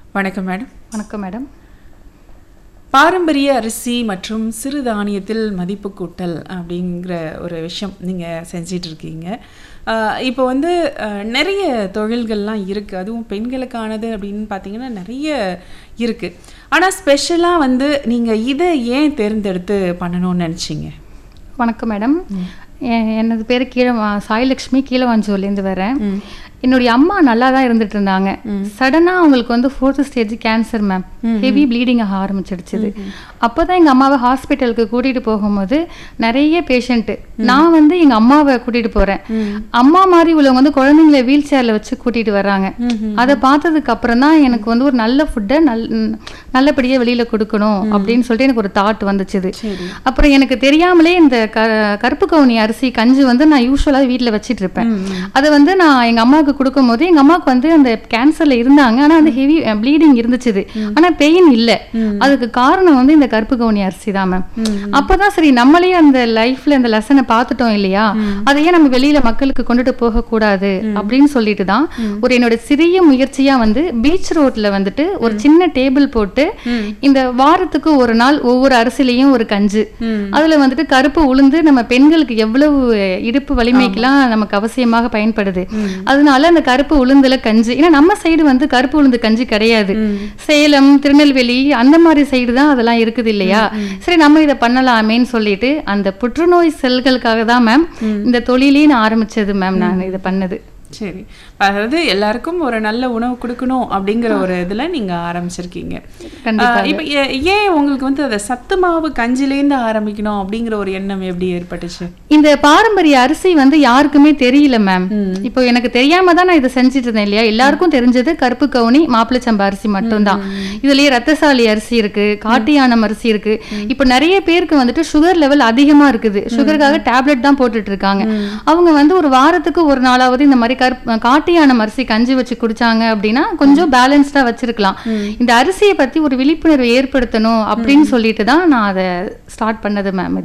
வணக்கம் மேடம் வணக்கம் மேடம் பாரம்பரிய அரிசி மற்றும் சிறுதானியத்தில் மதிப்பு கூட்டல் அப்படிங்கிற ஒரு விஷயம் நீங்கள் செஞ்சிட்டு இருக்கீங்க ஆஹ் இப்போ வந்து ஆஹ் நிறைய தொழில்கள்லாம் இருக்குது அதுவும் பெண்களுக்கானது அப்படின்னு பார்த்தீங்கன்னா நிறைய இருக்குது ஆனால் ஸ்பெஷலாக வந்து நீங்கள் இதை ஏன் தேர்ந்தெடுத்து பண்ணணும்னு நினச்சிங்க வணக்கம் மேடம் எ- எனது பேர் கீழ சாய்லக்ஷ்மி கீழவாஞ்சூர்லேருந்து வரேன் என்னுடைய அம்மா நல்லா தான் இருந்துட்டு இருந்தாங்க சடனாக அவங்களுக்கு வந்து fourth stage cancer ma'am heavy bleeding ஆக ஆரம்பிச்சிடுச்சுது அப்போ தான் எங்கள் அம்மாவை ஹாஸ்பிட்டலுக்கு கூட்டிகிட்டு போகும்போது நிறைய பேஷண்ட்டு நான் வந்து எங்கள் அம்மாவை கூட்டிகிட்டு போகிறேன் அம்மா மாதிரி உள்ளவங்க வந்து குழந்தைங்கள வீல் சேரில் வச்சு கூட்டிகிட்டு வர்றாங்க அதை பார்த்ததுக்கு அப்புறம் தான் எனக்கு வந்து ஒரு நல்ல ஃபுட்டை நல் நல்லபடியாக வெளியில் கொடுக்கணும் அப்படின்னு சொல்லிட்டு எனக்கு ஒரு தாட் வந்துச்சுது அப்புறம் எனக்கு தெரியாமலே இந்த க கருப்பு கவுனி அரிசி கஞ்சி வந்து நான் யூஸ்வலாக வீட்டில் வச்சிட்டு இருப்பேன் அதை வந்து நான் எங்கள் அம்மாவுக்கு கொடுக்கும்போது எங்கள் அம்மாவுக்கு வந்து அந்த கேன்சரில் இருந்தாங்க ஆனால் அந்த ஹெவி ப்ளீடிங் இருந்துச்சுது ஆனால் பெயின் இல்லை அதுக்கு காரணம் வந்து இந்த கருப்பு கவுனி அரிசி தான் மேம் அப்பதான் சரி நம்மளே அந்த லைஃப்ல இந்த லெசனை பார்த்துட்டோம் இல்லையா அதையே நம்ம வெளியில மக்களுக்கு கொண்டுட்டு போக கூடாது அப்படின்னு சொல்லிட்டு தான் ஒரு என்னோட சிறிய முயற்சியா வந்து பீச் ரோட்ல வந்துட்டு ஒரு சின்ன டேபிள் போட்டு இந்த வாரத்துக்கு ஒரு நாள் ஒவ்வொரு அரிசிலையும் ஒரு கஞ்சு அதுல வந்துட்டு கருப்பு உளுந்து நம்ம பெண்களுக்கு எவ்வளவு இடுப்பு வலிமைக்கெல்லாம் நமக்கு அவசியமாக பயன்படுது அதனால அந்த கருப்பு உளுந்துல கஞ்சி ஏன்னா நம்ம சைடு வந்து கருப்பு உளுந்து கஞ்சி கிடையாது சேலம் திருநெல்வேலி அந்த மாதிரி சைடு தான் அதெல்லாம் இருக்குது இல்லையா சரி நம்ம இதை பண்ணலாமேன்னு சொல்லிட்டு அந்த புற்றுநோய் செல்களுக்காக தான் மேம் இந்த தொழிலே நான் ஆரம்பிச்சது மேம் நான் இதை பண்ணது சரி அதாவது எல்லாருக்கும் ஒரு நல்ல உணவு கொடுக்கணும் அப்படிங்கிற ஒரு இதில் நீங்கள் ஆரம்பிச்சிருக்கீங்க கண்டிப்பா. ஆஹ் இப்போ ஏ- ஏன் உங்களுக்கு வந்து அதை சத்து மாவு கஞ்சிலேருந்து ஆரம்பிக்கணும் அப்படிங்கிற ஒரு எண்ணம் எப்படி ஏற்பட்டுச்சு இந்த பாரம்பரிய அரிசி வந்து யாருக்குமே தெரியல மேம் இப்போ எனக்கு தெரியாம தான் நான் இதை செஞ்சுட்டு இருந்தேன் இல்லையா எல்லாருக்கும் தெரிஞ்சது கருப்பு கவுனி மாப்பிள்ளை சம்பா அரிசி மட்டும்தான் இதுலயே ரத்தசாலி அரிசி இருக்கு காட்டியானம் அரிசி இருக்கு இப்போ நிறைய பேருக்கு வந்துட்டு சுகர் லெவல் அதிகமா இருக்குது சுகருக்காக டேப்லெட் தான் போட்டுட்டு இருக்காங்க அவங்க வந்து ஒரு வாரத்துக்கு ஒரு நாளாவது இந்த மாதிரி கருப்பு காட்டியானம் அரிசி கஞ்சி வச்சு குடிச்சாங்க அப்படின்னா கொஞ்சம் பேலன்ஸ்டா வச்சிருக்கலாம் இந்த அரிசியை பத்தி ஒரு விழிப்புணர்வு ஏற்படுத்தணும் அப்படின்னு சொல்லிட்டு தான் நான் அதை ஸ்டார்ட் பண்ணது மேம்